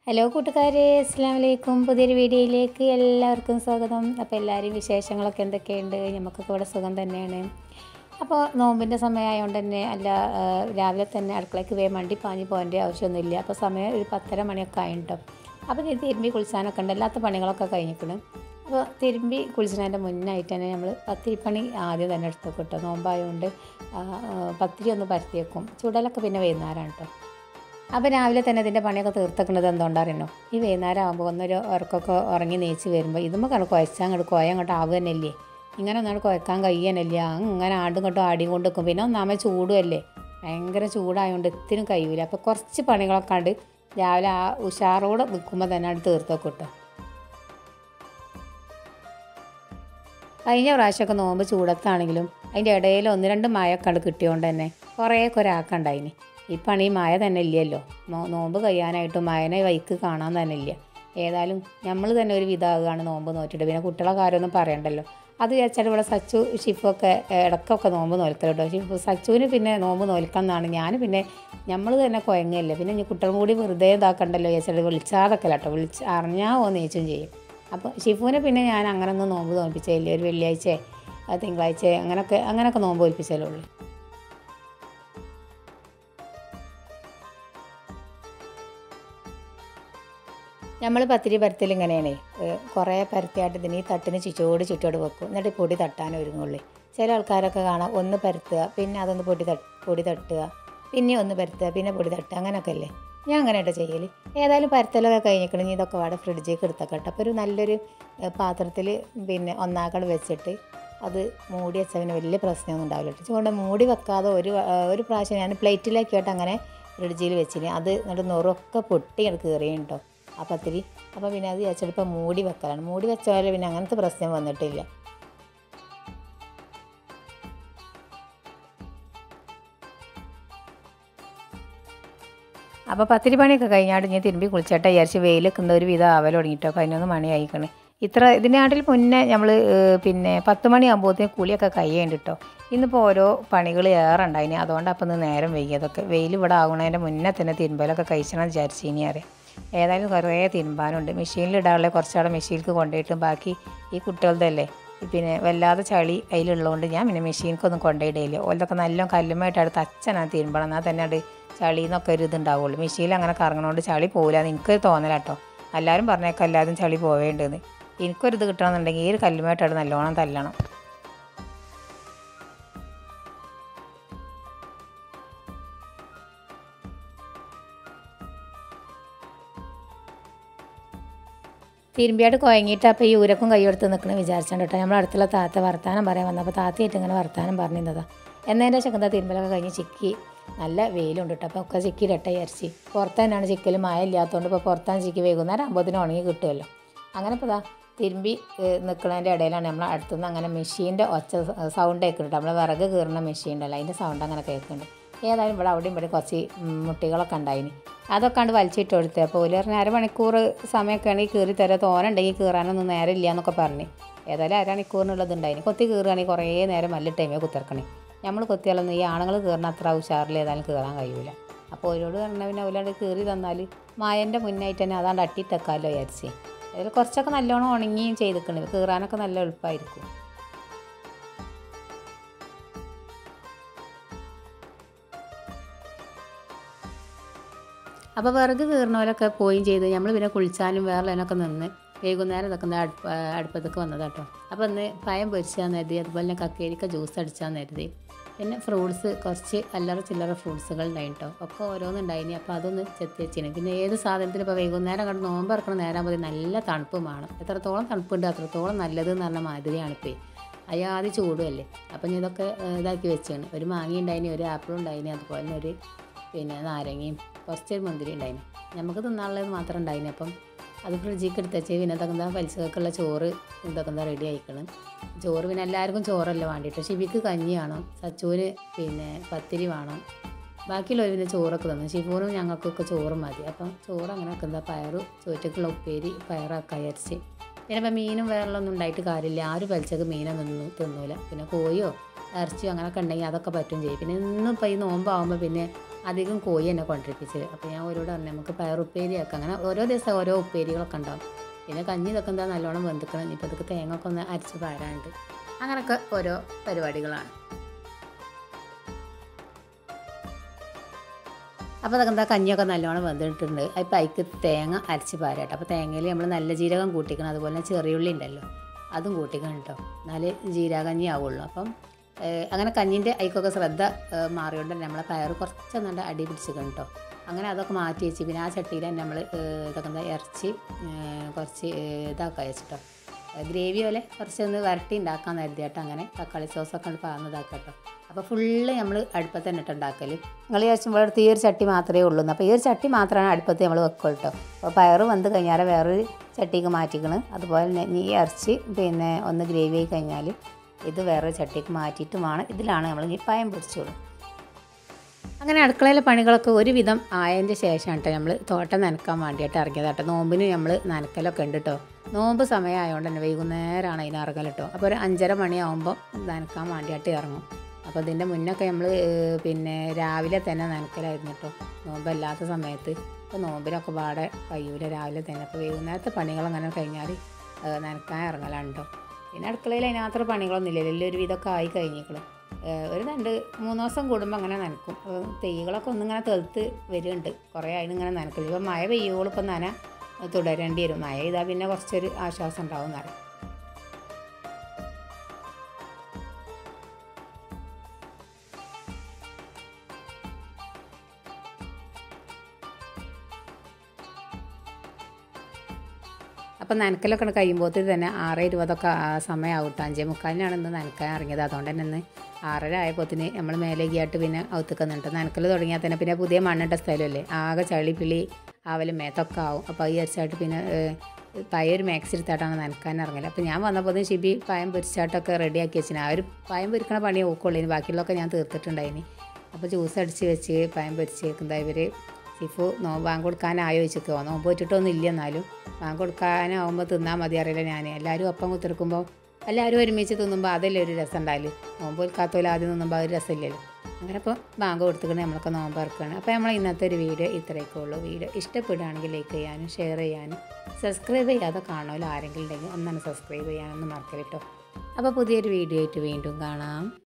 hello കൂട്ടുകാരെ അസ്സാം വലൈക്കും പുതിയൊരു വീഡിയോയിലേക്ക് എല്ലാവർക്കും സ്വാഗതം അപ്പോൾ എല്ലാവരും വിശേഷങ്ങളൊക്കെ എന്തൊക്കെയുണ്ട് നമുക്കൊക്കെ ഇവിടെ സുഖം തന്നെയാണ് അപ്പോൾ നോമ്പിൻ്റെ സമയമായതുകൊണ്ട് തന്നെ അല്ല ആ, രാവിലെ തന്നെ അടുക്കളയ്ക്ക് വേഗം വണ്ടി പാഞ്ഞ് പോകേണ്ട ആവശ്യമൊന്നുമില്ല അപ്പോൾ സമയം ഒരു പത്തര മണിയൊക്കെ ആയിട്ടോ അപ്പോൾ ഞാൻ തിരുമ്പി കുളിച്ചാനൊക്കെ ഉണ്ട് അല്ലാത്ത പണികളൊക്കെ കഴിഞ്ഞിരിക്കണം അപ്പോൾ തിരുമ്പി കുളിച്ചതിൻ്റെ മുന്നായിട്ട് തന്നെ നമ്മൾ പത്തിരിപ്പണി ആദ്യം തന്നെ എടുത്ത് കിട്ടും നോമ്പായതുകൊണ്ട് ആ, ആ, പത്തിരി ഒന്ന് പരത്തി വെക്കും ചുടലൊക്കെ പിന്നെ വൈകുന്നേരമാണ് കേട്ടോ അപ്പോൾ രാവിലെ തന്നെ ഇതിൻ്റെ പണിയൊക്കെ തീർത്തക്കുന്നത് എന്തുകൊണ്ടറിയണോ ഈ വൈകുന്നേരം ആകുമ്പോൾ ഒന്നൊരു ഉറക്കമൊക്കെ ഉറങ്ങി നീച്ച് വരുമ്പോൾ ഇതുമ്പോൾ കണ്ട് കുഴച്ചാൽ അങ്ങോട്ട് കുഴ അങ്ങോട്ട് ആവുക തന്നെയല്ലേ ഇങ്ങനെ ഒന്നാണ് കുഴക്കാൻ കഴിയാനല്ലേ അങ്ങനെ ആണ്ടും ഇങ്ങോട്ടും ആടിയും കൊണ്ട് നിൽക്കും പിന്നെ ഒന്നാമത് ചൂടുമല്ലേ ഭയങ്കര ചൂടായതുകൊണ്ട് ഇത്തിനും കഴിയൂല അപ്പോൾ കുറച്ച് പണികളൊക്കെ ഉണ്ട് രാവിലെ ആ ഉഷാറോടെ നിൽക്കുമ്പോൾ തന്നെ അത് തീർത്തൊക്കെ കിട്ടും കഴിഞ്ഞ പ്രാവശ്യമൊക്കെ നോമ്പ് ചൂടത്താണെങ്കിലും അതിൻ്റെ ഇടയിൽ ഒന്ന് രണ്ട് മഴയൊക്കെ ഉണ്ട് കിട്ടിയോണ്ട് തന്നെ കുറേയൊക്കെ ഒരാൾക്കുണ്ടായിനി ഈ പണി മഴ തന്നെ ഇല്ലല്ലോ നോ- നോമ്പ് കഴിയാനായിട്ട് മഴനെ വൈക്ക് കാണാൻ തന്നെ ഇല്ല ഏതായാലും നമ്മൾ തന്നെ ഒരു വിധാകുകയാണ് നോമ്പ് നോറ്റിട്ട് പിന്നെ കുട്ടികളെ കാര്യമൊന്നും പറയണ്ടല്ലോ അത് വിചാരിച്ചാൽ ഇവിടെ സച്ചു ഷിഫൊക്കെ ഇടയ്ക്കൊക്കെ നോമ്പ് നോൽക്കലുണ്ടോ ഷിഫ് സച്ചുവിന് പിന്നെ നോമ്പ് നോൽക്കണം എന്നാണ് ഞാൻ പിന്നെ നമ്മൾ തന്നെ കുഴങ്ങല്ലേ പിന്നെ ഇനി കുട്ടികളും കൂടി വെറുതെ ഇതാക്കണ്ടല്ലോ വിചാരിച്ചാൽ വിളിച്ചാതൊക്കെ കേട്ടോ വിളിച്ച് അറിഞ്ഞാൽ ഓ നീച്ചും ചെയ്യും അപ്പോൾ ഷിഫുവിനെ പിന്നെ ഞാൻ അങ്ങനൊന്നും നോമ്പ് തോൽപ്പിച്ചില്ല ഒരു വെള്ളിയാഴ്ച തിങ്കളാഴ്ച അങ്ങനൊക്കെ അങ്ങനൊക്കെ നോമ്പ് തോൽപ്പിച്ചാലേ ഉള്ളൂ നമ്മൾ പത്തിരി പരത്തിൽ ഇങ്ങനെയാണ് കുറേ പരത്തിയായിട്ട് ഇതിന് ഈ തട്ടിന് ചുറ്റോട് ചുറ്റോട് വെക്കും എന്നിട്ട് ഈ പൊടി തട്ടാൻ ഒരുങ്ങുള്ളൂ ചില ആൾക്കാരൊക്കെ കാണാം ഒന്ന് പരത്തുക പിന്നെ അതൊന്ന് പൊടി തട്ട് പൊടി തട്ടുക പിന്നെ ഒന്ന് പരത്തുക പിന്നെ പൊടി തട്ടുക അങ്ങനെയൊക്കെ അല്ലേ ഞാൻ അങ്ങനെയായിട്ട് ചെയ്യൽ ഏതായാലും പരത്തലൊക്കെ കഴിഞ്ഞിക്കണമെങ്കിൽ ഇതൊക്കെ അവിടെ ഫ്രിഡ്ജിലേക്ക് എടുത്തൊക്കെ കേട്ടോ അപ്പോൾ ഒരു നല്ലൊരു പാത്രത്തിൽ പിന്നെ ഒന്നാക്കട് വെച്ചിട്ട് അത് മൂടി വെച്ചാൽ പിന്നെ വലിയ പ്രശ്നമൊന്നും ഉണ്ടാവില്ല കേട്ടോ അതുകൊണ്ട് മൂടി വെക്കാതെ ഒരു ആ, ഒരു പ്രാവശ്യം ഞാൻ പ്ലേറ്റിലാക്കിയിട്ട് അങ്ങനെ ഫ്രിഡ്ജിൽ വെച്ചിന് അത് എന്നിട്ട് നുറൊക്കെ പൊട്ടി അത് കയറിയും കേട്ടോ ആ പത്തിരി അപ്പോൾ പിന്നെ അത് വെച്ചിട്ട് ഇപ്പം മൂടി വെക്കലാണ് മൂടി വെച്ചാൽ പിന്നെ അങ്ങനത്തെ പ്രശ്നം വന്നിട്ടില്ല അപ്പോൾ പത്തിരി പണിയൊക്കെ കഴിഞ്ഞാട്ട് ഞാൻ തിരുമ്പി കുളിച്ചിട്ട് വിചാരിച്ച് വെയിലൊക്കെ ഒരു വിധം ആവൽ തുടങ്ങിയിട്ടോ പതിനൊന്ന് മണിയായിക്കണ് ഇത്ര ഇതിൻ്റെ നാട്ടിൽ മുന്നേ നമ്മൾ പിന്നെ പത്ത് മണിയാകുമ്പോഴത്തേന് കുളിയൊക്കെ കഴിയേണ്ട കേട്ടോ ഇന്നിപ്പോൾ ഓരോ പണികൾ ഏറെ ഉണ്ടായിനി അതുകൊണ്ട് അപ്പം ഇന്ന് നേരം വൈകിയതൊക്കെ വെയിൽ ഇവിടെ ആകുന്നതിൻ്റെ മുന്നേ തന്നെ തിരുമ്പലൊക്കെ കഴിച്ചണം വിചാരിച്ചു ഇനി അറിയാം ഏതായാലും കുറേ തിരുമ്പാനുണ്ട് മെഷീനിൽ ഇടാനുള്ള കുറച്ചാളെ മെഷീനിലേക്ക് കൊണ്ടുപോയിട്ടും ബാക്കി ഈ കുട്ടികളുടെ അല്ലേ പിന്നെ വല്ലാതെ ചളി അതിലുള്ളതുകൊണ്ട് ഞാൻ പിന്നെ മെഷീനിക്കൊന്നും കൊണ്ടുപോയിടയില്ല ഓലൊക്കെ നല്ല കല്ലുമായിട്ട് അടുത്ത് അച്ഛനാണ് തിരുമ്പണം എന്നാൽ തന്നെ അത് ചളിന്നൊക്കെ ഒരു ഇതുണ്ടാവുള്ളൂ മെഷീനിൽ അങ്ങനെ കറങ്ങണോണ്ട് ചളി പോകില്ല എന്ന് എനിക്കൊരു തോന്നലാട്ടോ എല്ലാവരും പറഞ്ഞേക്കാം എല്ലാവരും ചളി പോവേണ്ടെന്ന് എനിക്കൊരു ഇത് കിട്ടണമെന്നുണ്ടെങ്കിൽ ഈ ഒരു കല്ലുമായിട്ട് നല്ലോണം തല്ലണം തിരുമ്പിയായിട്ട് കുഴങ്ങിയിട്ട് അപ്പോൾ ഈ ഊരക്കും കൈയെടുത്ത് നിൽക്കണം വിചാരിച്ചാണ്ട് കേട്ടോ നമ്മൾ അടുത്തുള്ള താത്ത വർത്താനം പറയാൻ വന്നപ്പോൾ താത്തയായിട്ട് ഇങ്ങനെ വർത്താനം പറഞ്ഞിരുന്നതാ എന്നതിൻ്റെ ശക്തി തിരുമ്പലൊക്കെ കഴിഞ്ഞ് ചിക്കി നല്ല വെയിലുണ്ട് കേട്ടോ അപ്പോൾ ഒക്കെ ചിക്കി ഇരട്ട വിചാരിച്ച് പുറത്ത് തന്നെയാണ് ചിക്കൽ മഴ ഇല്ലാത്തതുകൊണ്ട് ഇപ്പോൾ പുറത്താണ് ചിക്കി വൈകുന്നേരം ആകുമ്പോഴത്തേനും ഉണങ്ങി കിട്ടുമല്ലോ അങ്ങനെ ഇപ്പോൾ ഇതാ തിരുമ്പി നിൽക്കുന്നതിൻ്റെ ഇടയിലാണ് നമ്മൾ അടുത്തുനിന്ന് അങ്ങനെ മെഷീൻ്റെ ഒച്ച സൗണ്ട് കേൾക്കുന്നുണ്ട് നമ്മൾ വിറക് കീറുന്ന മെഷീൻ ഉണ്ടല്ലോ അതിൻ്റെ സൗണ്ട് അങ്ങനെ കേൾക്കുന്നുണ്ട് ഏതായാലും ഇവിടെ അവിടെയും ഇവിടെ കുറച്ച് ഉം, മുട്ടികളൊക്കെ ഉണ്ടായിന് അതൊക്കെ കണ്ട് വലിച്ചിട്ട് കൊടുത്ത് അപ്പോൾ ഒരു പറഞ്ഞ അരമണിക്കൂർ സമയമൊക്കെ ആണെങ്കിൽ കീറി തരാം തോനുണ്ടെങ്കിൽ കീറാനൊന്നും നേരം ഇല്ല എന്നൊക്കെ പറഞ്ഞ് ഏതായാലും അരമണിക്കൂറിനുള്ളത് ഉണ്ടായിന് കൊത്തി കീറുകയാണെങ്കിൽ കുറേ നേരം നല്ല ടൈമേ കുത്തിറക്കണേ നമ്മൾ കൊത്തിയാലൊന്നും ഈ ആണുങ്ങൾ കീറുന്ന അത്ര ഉഷാറിൽ ഏതായാലും കീറാൻ കഴിയൂല അപ്പോൾ ഓരോട് പറഞ്ഞാൽ പിന്നെ ഓലോട് കീറി തന്നാൽ മായൻ്റെ മുന്നായിട്ട് തന്നെ അതാണ്ട് അട്ടിത്തെക്കാമല്ലോ വിചാരിച്ച് അതിൽ കുറച്ചൊക്കെ നല്ലോണം ഉണങ്ങിയും ചെയ്തിട്ടുണ്ട് കീറാനൊക്കെ നല്ല എളുപ്പമായിരിക്കും അപ്പോൾ വിറക് കീറുന്നവരൊക്കെ പോയും ചെയ്ത് നമ്മൾ പിന്നെ കുളിച്ചാലും വേറെതിനൊക്കെ നിന്ന് വൈകുന്നേരം ഇതൊക്കെ ഒന്ന് അടുപ്പ് അടുപ്പത്തേക്ക് വന്നത് കേട്ടോ അപ്പോൾ ഒന്ന് പയം പൊരിച്ചാന്ന് കരുതി അതുപോലെ തന്നെ കക്കേരിക്ക ജ്യൂസ് അടിച്ചാന്ന് കരുതി പിന്നെ ഫ്രൂട്ട്സ് കുറച്ച് അല്ലറ ചില്ലറ ഫ്രൂട്ട്സുകൾ ഉണ്ടായി കേട്ടോ ഒക്കെ ഓരോന്നുണ്ടായിനി അപ്പോൾ അതൊന്ന് ചെത്തി വെച്ചിന് പിന്നെ ഏത് സാധനത്തിനും ഇപ്പോൾ വൈകുന്നേരം കണ്ട് നോമ്പ് ഇറക്കണ നേരം മതി നല്ല തണുപ്പും വേണം എത്രത്തോളം തണുപ്പുണ്ട് അത്രത്തോളം നല്ലത് എന്ന് പറഞ്ഞ മാതിരിയാണ് ഇപ്പോൾ അയാതി ചൂടുമല്ലേ അപ്പം ഞാൻ ഇതൊക്കെ ഏഹ്, ഇതാക്കി വെച്ചാണ് ഒരു മാങ്ങ ഉണ്ടായിനി ഒരു ആപ്പിളും ഉണ്ടായിനി അതുപോലെ തന്നെ ഒരു പിന്നെ നാരങ്ങയും കുറച്ചൊരു മുന്തിരി ഉണ്ടായിന് നമുക്ക് തിന്നാനുള്ളത് മാത്രം ഉണ്ടായിന് അപ്പം അത് ഫ്രിഡ്ജിലേക്ക് എടുത്ത് വെച്ച് പിന്നെ ഇതൊക്കെ എന്താ പലിശക്കുള്ള ചോറ് ഇതൊക്കെ എന്താ റെഡി ആയിക്കണം ചോറ് പിന്നെ എല്ലാവർക്കും ചോറല്ല വേണ്ടിയിട്ട് ഷിബിക്ക് കഞ്ഞി വേണം സച്ചുവിന് പിന്നെ പത്തിരി വേണം ബാക്കിയുള്ളവർ പിന്നെ ചോറൊക്കെ തന്നു ഷിബുവിനും ഞങ്ങൾക്കൊക്കെ ചോറ് മതി അപ്പം ചോറ് അങ്ങനെ വെക്കുന്ന പയറ് ചോറ്റക്കുള്ള ഉപ്പേരി പയറൊക്കെ അയച്ച് പിന്നെ ഇപ്പം മീനും വേറെയൊന്നും ഉണ്ടായിട്ട് കാര്യമില്ല ആരും പലിച്ചക്ക് മീനൊന്നും തിന്നു തിന്നൂല പിന്നെ കോഴിയോ ഇറച്ചിയോ അങ്ങനെയൊക്കെ ഉണ്ടെങ്കിൽ അതൊക്കെ പറ്റും ചെയ്യും പിന്നെ ഇന്നും ഇപ്പോൾ ഈ നോമ്പാകുമ്പോൾ പിന്നെ അധികം കോഴി തന്നെ കൊണ്ടിരിപ്പിച്ചത് അപ്പോൾ ഞാൻ ഓരോട് പറഞ്ഞു നമുക്ക് പയർ ഉപ്പേരി ആക്കാം അങ്ങനെ ഓരോ ദിവസം ഓരോ ഉപ്പേരികളൊക്കെ ഉണ്ടാവും പിന്നെ കഞ്ഞി ഇതൊക്കെ എന്താ നല്ലോണം വെന്തിക്കണം ഇനിയിപ്പോൾ ഇതൊക്കെ തേങ്ങ ഒക്കെ ഒന്ന് അരച്ച് പാരാണ്ട് അങ്ങനെയൊക്കെ ഓരോ പരിപാടികളാണ് അപ്പോൾ അതൊക്കെ എന്താ കഞ്ഞിയൊക്കെ നല്ലോണം വെന്തിട്ടുണ്ട് അപ്പോൾ അതിക്ക് തേങ്ങ അരച്ച് പാരാട്ടോ അപ്പോൾ തേങ്ങയിൽ നമ്മൾ നല്ല ജീരകം കൂട്ടിക്കണം അതുപോലെ തന്നെ ചെറിയുള്ളി ഉണ്ടല്ലോ അതും കൂട്ടിക്കണം കേട്ടോ എന്നാലേ ജീരകഞ്ഞി ആവുള്ളൂ അപ്പം ഏഹ്, അങ്ങനെ കഞ്ഞിൻ്റെ അതിക്കൊക്കെ ശ്രദ്ധ ഏഹ്, മാറിയോണ്ട് തന്നെ നമ്മളെ പയർ കുറച്ച് നല്ല അടി പിടിച്ചിക്കണം കേട്ടോ അങ്ങനെ അതൊക്കെ മാറ്റി വെച്ച് പിന്നെ ആ ചട്ടിയിൽ തന്നെ നമ്മൾ ഇതൊക്കെ എന്താ ഇറച്ചി ഏഹ്, കുറച്ച് ഏഹ്, ഇതാക്കാൻ വെച്ചിട്ടോ ഗ്രേവി പോലെ കുറച്ചൊന്ന് വരട്ടി ഉണ്ടാക്കാൻ കരുതിയാട്ടോ അങ്ങനെ തക്കാളി സോസൊക്കെ ഉണ്ട് പാർന്നതാക്കാം കേട്ടോ അപ്പോൾ ഫുള്ള് നമ്മൾ അടുപ്പത്ത് തന്നെ ഇട്ട് ഉണ്ടാക്കൽ നിങ്ങൾ വിചാരിച്ചുമ്പോൾ അടുത്ത് ഈ ഒരു ചട്ടി മാത്രമേ ഉള്ളൂ അപ്പോൾ ഈ ഒരു ചട്ടി മാത്രമാണ് അടുപ്പത്ത് നമ്മൾ വെക്കുക കേട്ടോ അപ്പോൾ പയറ് വന്ന് കഴിഞ്ഞാൽ വേറൊരു ചട്ടിക്ക് മാറ്റിക്കണ് അതുപോലെ തന്നെ ഈ ഇറച്ചി പിന്നെ ഒന്ന് ഗ്രേവി ആയി കഴിഞ്ഞാൽ ഇത് വേറെ ചട്ടിക്ക് മാറ്റിയിട്ട് വേണം ഇതിലാണ് നമ്മൾ ഈ പയം പൊരിച്ചോളൂ അങ്ങനെ അടുക്കളയിലെ പണികളൊക്കെ ഒരുവിധം ആയതിൻ്റെ ശേഷമാണ് കേട്ടോ നമ്മൾ തോട്ടം നനക്കാൻ വേണ്ടിയിട്ട് ഇറങ്ങിയത് കേട്ടോ നോമ്പിന് നമ്മൾ നനക്കലൊക്കെ ഉണ്ട് കേട്ടോ നോമ്പ് സമയമായതുകൊണ്ട് തന്നെ വൈകുന്നേരമാണ് അതിന് ഇറങ്ങൽ കേട്ടോ അപ്പോൾ ഒരു അഞ്ചര മണിയാകുമ്പോൾ നനക്കാൻ വേണ്ടിയിട്ട് ഇറങ്ങും അപ്പോൾ ഇതിൻ്റെ മുന്നൊക്കെ നമ്മൾ പിന്നെ രാവിലെ തന്നെ നനക്കലായിരുന്നു കേട്ടോ നോമ്പല്ലാത്ത സമയത്ത് അപ്പോൾ നോമ്പിനൊക്കെ പാടെ കഴിയൂല രാവിലെ തന്നെ അപ്പോൾ വൈകുന്നേരത്തെ പണികൾ അങ്ങനെ കഴിഞ്ഞാൽ ഏഹ്, നനക്കാൻ ഇറങ്ങലാണ് കേട്ടോ പിന്നെ അടുക്കളയിൽ അതിനകത്ത് പണികളൊന്നും ഇല്ലല്ലോ എല്ലാം ഒരു വിധമൊക്കെ ആയി കഴിഞ്ഞേക്കണം ഒരു രണ്ട് മൂന്ന് ദിവസം കൂടുമ്പോൾ അങ്ങനെ നനക്കും ഏഹ്, തെയ്യകളൊക്കെ ഒന്നിങ്ങനെ തെളുത്ത് വരുന്നുണ്ട് കുറേ അതിന് ഇങ്ങനെ നനക്കില്ല ഇപ്പം മഴ പെയ്യോളും ഇപ്പം നന തുടരേണ്ടി വരും മഴ ചെയ്താൽ പിന്നെ കുറച്ചൊരു ആശ്വാസം ഉണ്ടാവും എന്നറിയാം അപ്പം നനക്കലൊക്കെ കഴിയുമ്പോഴത്തേക്ക് തന്നെ ആറ് ഇരുപതൊക്കെ ആ സമയമാവും കേട്ടോ അഞ്ചേ മുക്കാലിനാണ് ഇന്ന് നനക്കാൻ ഇറങ്ങിയത് അതുകൊണ്ട് തന്നെ ഇന്ന് ആറര ആയപ്പോത്തിന് നമ്മൾ മേലേക്കായിട്ട് പിന്നെ ഔത്തേക്ക് നിന്നിട്ട് നനക്കൽ തുടങ്ങിയാൽ തന്നെ പിന്നെ പുതിയ മണ്ണിട്ട സ്ഥലമല്ലേ ആകെ ചളി പിളി ആവലും മേത്തൊക്കെ ആവും അപ്പോൾ അത് വിചാരിച്ചായിട്ട് പിന്നെ ഏഹ്, പയൊരു മാക്സ് എടുത്തായിട്ടാണ് നനക്കാൻ ഇറങ്ങല് അപ്പോൾ ഞാൻ വന്നപ്പോൾ ഷിബി പയം പൊരിച്ചാട്ടൊക്കെ റെഡിയാക്കി വെച്ചിന് ആ ഒരു പയം പൊരിക്കണ പണിയേ ഓക്കുള്ളൂ ഇനി ബാക്കിയുള്ളതൊക്കെ ഞാൻ തീർത്തിട്ടുണ്ടായിനി അപ്പോൾ ജ്യൂസ് അടിച്ച് വെച്ച് പയം പൊരിച്ച് വെക്കുന്ന ഇവർ സിഫു നോ ബാങ്ക് കൊടുക്കാനായോ ചോദിച്ചോ നോമ്പ് വെച്ചിട്ടൊന്നും ഇല്ല എന്നാലും ബാങ്ക് കൊടുക്കാനാവുമ്പോൾ തിന്നാൽ മതി അറിയില്ല ഞാൻ എല്ലാവരും ഒപ്പം കുത്തിരിക്കുമ്പോൾ എല്ലാവരും ഒരുമിച്ച് തിന്നുമ്പോൾ അതല്ലേ ഒരു രസം ഉണ്ടാവില്ല നോമ്പ് വെക്കാത്തോലും ആദ്യം തിന്നുമ്പോൾ ആ ഒരു രസമില്ലല്ലോ അങ്ങനെ ഇപ്പോൾ ബാങ്ക് കൊടുത്തിട്ട് നമ്മളൊക്കെ നോമ്പ് ഇറക്കുകയാണ് അപ്പോൾ നമ്മൾ ഇന്നത്തെ ഒരു വീഡിയോ ഇത്രയൊക്കെ ഉള്ളൂ വീഡിയോ ഇഷ്ടപ്പെടുകയാണെങ്കിൽ ലൈക്ക് ചെയ്യാനും ഷെയർ ചെയ്യാനും സബ്സ്ക്രൈബ് ചെയ്യാതെ കാണുമല്ലോ ആരെങ്കിലും ഉണ്ടെങ്കിൽ ഒന്നാണ് സബ്സ്ക്രൈബ് ചെയ്യാനൊന്നും മറക്കരുത് കേട്ടോ അപ്പോൾ പുതിയൊരു വീഡിയോ ആയിട്ട് വീണ്ടും കാണാം